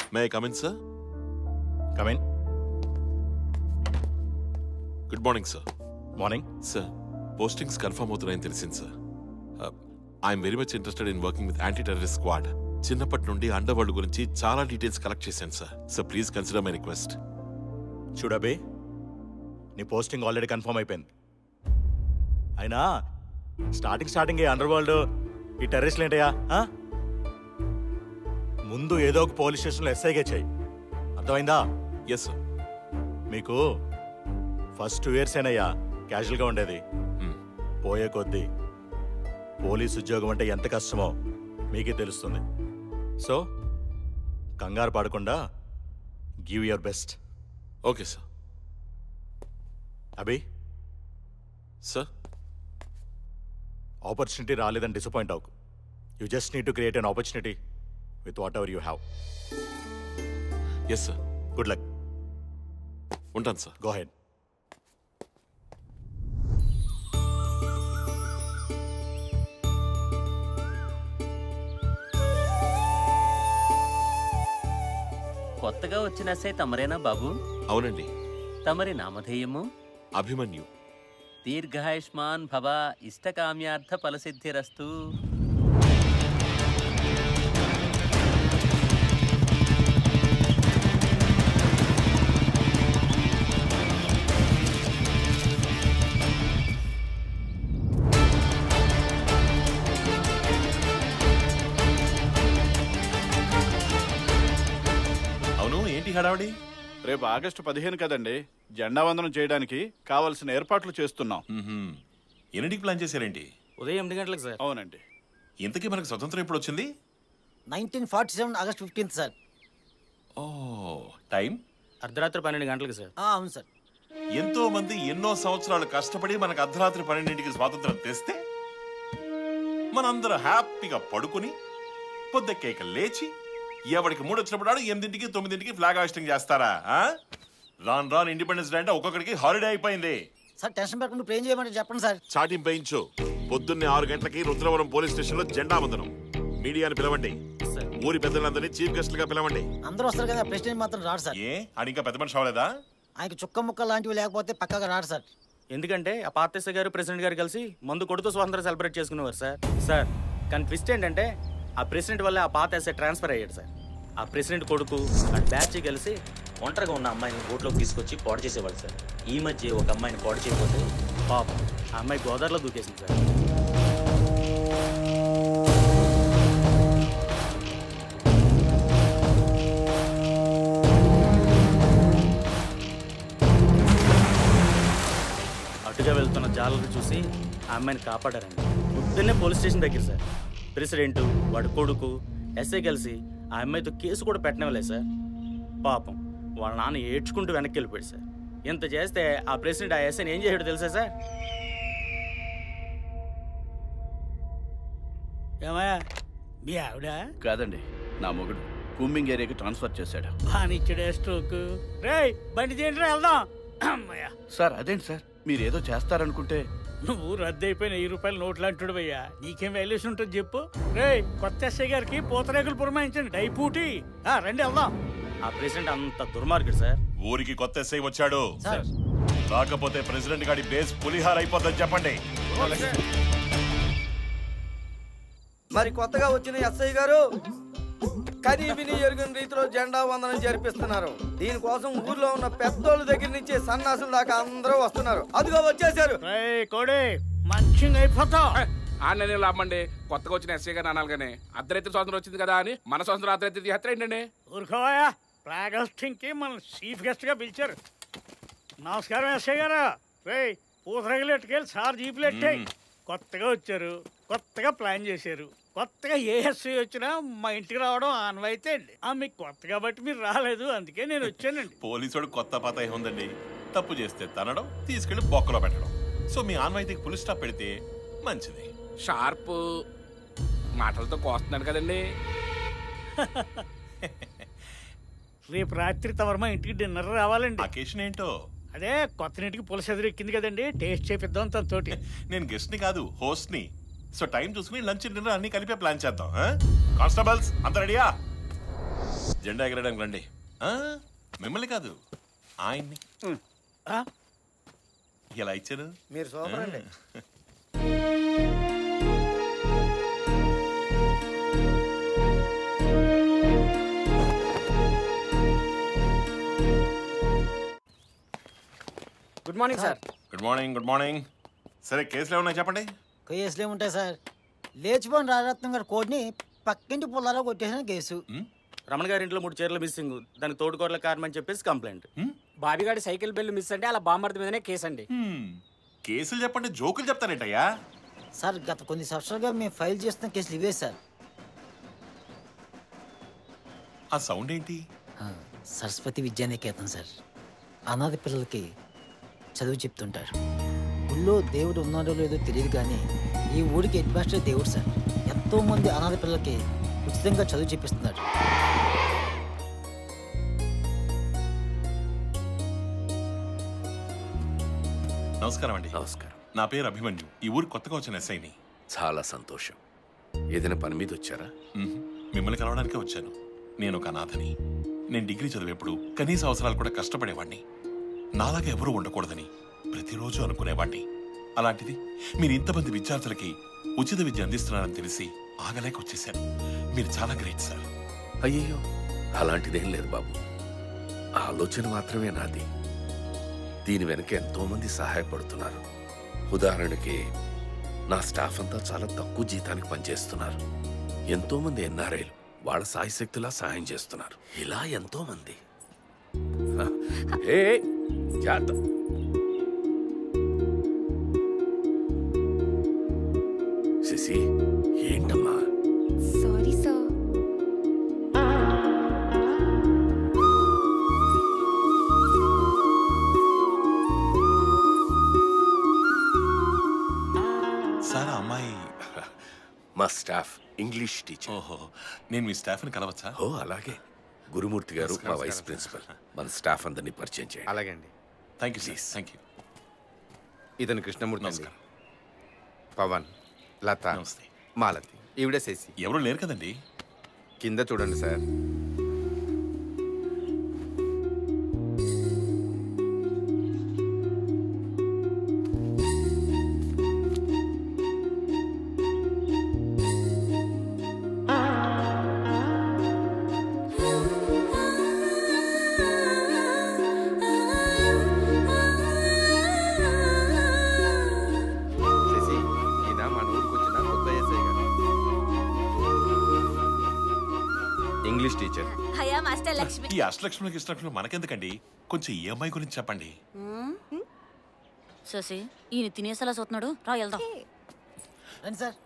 May I come in sir come in good morning sir morning sir postings confirm అవుతున్నాయని తెలిసింది sir I'm very much interested in working with anti terrorist squad చిన్నప్పటి నుండి underworld గురించి చాలా details collect చేశాను sir sir please consider my request చూడబే నీ posting already confirm అయిపోయింది అయినా స్టార్టింగ్ స్టార్టింగ్ ఈ అండర్ వరల్డ్ ఈ టెర్రరిస్ట్లు ఏంటయ్యా ఆ? ముందు ఏదో ఒక పోలీస్ స్టేషన్లో ఎస్ఐగా చేయి అర్థమైందా ఎస్ సార్ మీకు ఫస్ట్ టూ ఇయర్స్ ఏనయ్యా క్యాజువల్గా ఉండేది పోయే కొద్దీ పోలీస్ ఉద్యోగం అంటే ఎంత కష్టమో మీకే తెలుస్తుంది సో కంగారు పడకుండా give your best okay sir Abhi sir opportunity రాలేదని డిసప్పాయింట్ అవ్వకు you just need to create an opportunity with whatever you have yes sir good luck ఉంటాను సార్ గో హెడ్ కొత్తగా వచ్చిన ఎస్ఐ తమరేనా బాబు అవునండి తమరి నామధేయము అభిమన్యు దీర్ఘాయుష్మాన్ భవ ఇష్టకామ్యార్థ ఫలసిద్ధిరస్తు అవును ఏంటి హడావడి రేపు ఆగస్టు పదిహేను కదండి జెండా వందనం చేయడానికి కావలసిన ఏర్పాట్లు చేస్తున్నాం ఎన్నింటికి ప్లాన్ చేశారేంటి ఉదయం ఎనిమిది గంటలకు సార్ అవునండి ఇంతకీ మనకు స్వతంత్రం ఎప్పుడు వచ్చింది nineteen forty seven August fifteenth sir ఓ టైం అర్ధరాత్రి పన్నెండు గంటలకు సార్ అవును సార్ ఎంతో మంది ఎన్నో సంవత్సరాలు కష్టపడి మనకు అర్ధరాత్రి పన్నెండింటికి స్వాతంత్రం తెస్తే మనందరం హ్యాపీగా పడుకుని పొద్దెక్కేక లేచి ఎవరికి మూడు వచ్చినప్పుడు నాడు ఎనిమిదింటికి తొమ్మిదింటికి ఫ్లాగ్ హాస్టింగ్ చేస్తారా ఆ? రాను రాను ఇండిపెండెన్స్ డే అంటే ఒక్కొక్కడికి హాలిడే అయిపోయింది సార్ టెన్షన్ పెట్టకుండా ఇప్పుడు ఏం చేయమంటే చెప్పండి సార్ చాటింపు వేయించు పొద్దున్నే ఆరు గంటలకి రుద్రవరం పోలీస్ స్టేషన్ లో జెండా వందనం మీడియాని పిలవండి ఊరి పెద్దలందరినీ చీఫ్ గెస్ట్ గా పిలవండి అందరూ వస్తారు కదా ప్రెసిడెంట్ మాత్రం రాడు సార్ ఏ అని ఇంకా పెద్ద మనిషి అవ్వలేదా ఆయనకి చుక్క ముక్క లాంటివి లేకపోతే పక్కగా రాడు సార్ ఎందుకంటే ఆ పాతేస గారు ప్రెసిడెంట్ గారు కలిసి మందు కొడుతూ స్వాతంత్రం సెలబ్రేట్ చేసుకునేవారు సార్ సార్ కానీ ట్విస్ట్ ఏంటంటే ఆ ప్రెసిడెంట్ వల్ల ఆ పాత ఎస్ఐ ట్రాన్స్ఫర్ అయ్యాడు సార్ ఆ ప్రెసిడెంట్ కొడుకు ఆ బ్యాచ్ కలిసి ఒంటరిగా ఉన్న అమ్మాయిని బోట్లోకి తీసుకొచ్చి పాడు చేసేవాడు సార్ ఈ మధ్య ఒక అమ్మాయిని పాడు చేయకపోతే పాపం ఆ అమ్మాయి గోదావరిలో దూకేసింది సార్ అటుగా వెళ్తున్న జాలరు చూసి ఆ అమ్మాయిని కాపాడారండి పొద్దున్నే పోలీస్ స్టేషన్ దగ్గర సార్ ప్రెసిడెంట్ వాడి కొడుకు ఎస్ఐ కలిసి ఆ అమ్మాయితో కేసు కూడా పెట్టనివ్వలేదు సార్ పాపం వాళ్ళ నాన్న ఏడ్చుకుంటూ వెనక్కి వెళ్ళిపోయాడు సార్ ఇంత చేస్తే ఆ ప్రెసిడెంట్ ఆ ఎస్ఐని ఏం చేసాడు తెలుసా సార్ ఏమయ్యా మీ ఆవిడ కాదండి నా మొగుడు కూంబింగ్ ఏరియాకి ట్రాన్స్ఫర్ చేశాడు బానిచ్చడే స్ట్రోక్ రేయ్ బండి చేయండి వెళ్దాం అమ్మయ్యా సార్ అదేంటి సార్ మీరు ఏదో చేస్తారనుకుంటే నువ్వు రద్దు అయిపోయిన వెయ్యి రూపాయలు నోట్లు అంటుడు అయ్యా నీకేం వాల్యూషన్ ఉంటుంది చెప్పు రేయ్ కొత్త ఎస్ఐ గారికి పూతరేకులు పురమాయించండి డైపూటి ఆ, రండి వెళ్దాం ఆ ప్రెసిడెంట్ అంత దుర్మార్గుడు సార్ ఊరికి కొత్త ఎస్ఐ వచ్చాడు రాకపోతే ప్రెసిడెంట్ గాడి బేస్ పులిహార్ అయిపోద్దని చెప్పండి మరి కొత్తగా వచ్చిన ఎస్ఐ గారు కనీ విని ఎరుగని రీతిలో జెండా వందనం జరిపిస్తున్నారు దీనికోసం ఊర్లో ఉన్న పెద్దోళ్ళ దగ్గర నుంచి సన్నాసుల దాకా అందరూ వస్తున్నారు అదిగో వచ్చేసారు కోడే మంచిగా అయిపోతావు ఆన్లైన్ లాభమండి కొత్తగా వచ్చిన ఎస్ఐ గారు అనాలిగానే అర్ధరైతే స్వాతంత్రం వచ్చింది కదా అని మన స్వాతంత్రం అర్ధరైతే తీసేస్తారు ఏంటండి ఊరుకోవయ్యా ఫ్లాగ్ హోస్టింగ్ కి మన చీఫ్ గెస్ట్ గా పిలిచారు నమస్కారం ఎస్ఐ గారు రేయ్ పూతరగలు ఎట్టుకెళ్ళి సార్ జీపులు ఎట్టాయి కొత్తగా వచ్చారు కొత్తగా ప్లాన్ చేశారు కొత్తగా ఏ ఎస్ఐ వచ్చినా మా ఇంటికి రావడం ఆనవాయితే అండి ఆ మీకు కొత్త కాబట్టి మీరు రాలేదు అందుకే నేను వచ్చానండి పోలీసుడు కొత్త పాత ఉందండి తప్పు చేస్తే తనడం తీసుకెళ్లి బొక్కలో పెట్టడం సో మీ ఆన్వాయితీకి పులి స్టాప్ పెడితే మంచిది షార్ప్ మాటలతో కోస్తున్నాడు కదండి రేపు రాత్రి తమరు మా ఇంటికి డిన్నర్ రావాలండి అకేషన్ ఏంటో అదే కొత్త ఇంటికి పులస ఎదురు ఎక్కింది కదండి టేస్ట్ చేపిద్దాం తనతోటి నేను గెస్ట్ ని కాదు హోస్ట్ ని సో టైం చూసుకుని లంచ్ డిన్నర్ అన్ని కలిపే ప్లాన్ చేద్దాం కానిస్టేబుల్స్ అంత రెడీయా జెండా ఎగరడానికి రండి ఆ, మిమ్మల్ని కాదు ఆయన్ని ఆ? ఇలా ఇచ్చారు మీరు సూపర్ అండి good morning sir good morning good morning సరే కేసులు ఏమన్నా చెప్పండి కేసులు ఏముంటాయి సార్ లేచిపోయిన రాజరత్నం గారి కోడ్ని పక్కింటి పుల్లాలో కొట్టేసిన కేసు రమణ గారి ఇంట్లో మూడు చీరలు మిస్సింగ్ దానికి తోడుకోరల కారణం అని చెప్పేసి కంప్లైంట్ బాబిగాడి సైకిల్ బిల్లు మిస్ అంటే అలా బామ్మర్ది మీదనే కేసు అండి హ్మ్. కేసులు చెప్పండి జోకులు చెప్తానేటయ్యా సార్ గత కొన్ని సంవత్సరాలుగా మేము ఫైల్ చేస్తున్న కేసులు ఇవే సార్ ఆ సౌండ్ ఏంటి ఆ, సరస్వతి విద్యానికేతన్ సార్ అనాథ పిల్లలకి చదువు చెప్తుంటారు ఊళ్ళో దేవుడు ఉన్నాడో లేదో తెలియదు కానీ ఈ ఊరికి హెడ్ మాస్టర్ దేవుడు సార్ ఎంతో మంది అనాథ పిల్లలకి ఉచితంగా చదువు చెప్పిస్తున్నాడు నమస్కారం అండి నమస్కారం నా పేరు అభిమన్యు ఈ ఊరు కొత్తగా వచ్చిన ఎస్ఐని చాలా సంతోషం ఏదైనా పని మీద వచ్చారా మ్మ్. మిమ్మల్ని కలవడానికే వచ్చాను నేను ఒక అనాథని నేను డిగ్రీ చదివేప్పుడు కనీస అవసరాలు కూడా కష్టపడేవాడిని నాలాగా ఎవరూ ఉండకూడదని ప్రతిరోజు అనుకునేవాడిని అలాంటిది మీరు ఇంతమంది విద్యార్థులకి ఉచిత విద్య అందిస్తున్నారని తెలిసి ఆగలేక వచ్చేసాను మీరు చాలా గ్రేట్ సార్ అయ్యయ్యో అలాంటిదేం లేదు బాబు ఆ ఆలోచన మాత్రమే నాది దీని వెనక ఎంతో మంది సహాయపడుతున్నారు ఉదాహరణకి నా స్టాఫ్ అంతా చాలా తక్కువ జీతానికి పనిచేస్తున్నారు ఎంతో మంది ఎన్ఆర్ఐలు వాళ్ళ సాయశక్తిలా సహాయం చేస్తున్నారు ఇలా ఎంతో మంది హ, ఏ జాగ్రత్త శశి ఏంటమ్మా సారీ సార్ సార్ ఆ అమ్మాయి మా స్టాఫ్ ఇంగ్లీష్ టీచర్ ఓహో నేను మీ స్టాఫ్ని కలవచ్చా ఓ అలాగే గురుమూర్తి గారు మా నమస్కారం, వైస్ నమస్కారం. ప్రిన్సిపల్ మన స్టాఫ్ అందరినీ పరిచయం చేయండి అలాగే అండి thank you sir thank you ఇతను కృష్ణమూర్తి అండి నమస్కారం పవన్ లత నమస్తే మాలతి ఈవిడ శశి ఎవరు లేరు కదండి కింద చూడండి సార్ శశి ఈయన మన ఊరికి వచ్చిన కొత్త ఎస్ఐ గారు ఇంగ్లీష్ టీచర్ హయా మాస్టర్ లక్ష్మి ఈ అష్టలక్ష్మికి ఇష్టలక్ష్మి మనకెందుకండి కొంచెం ఈ అమ్మాయి గురించి చెప్పండి ససి ఈయన తినేసేలా చూస్తున్నాడు రా వెళ్దాం రండి సార్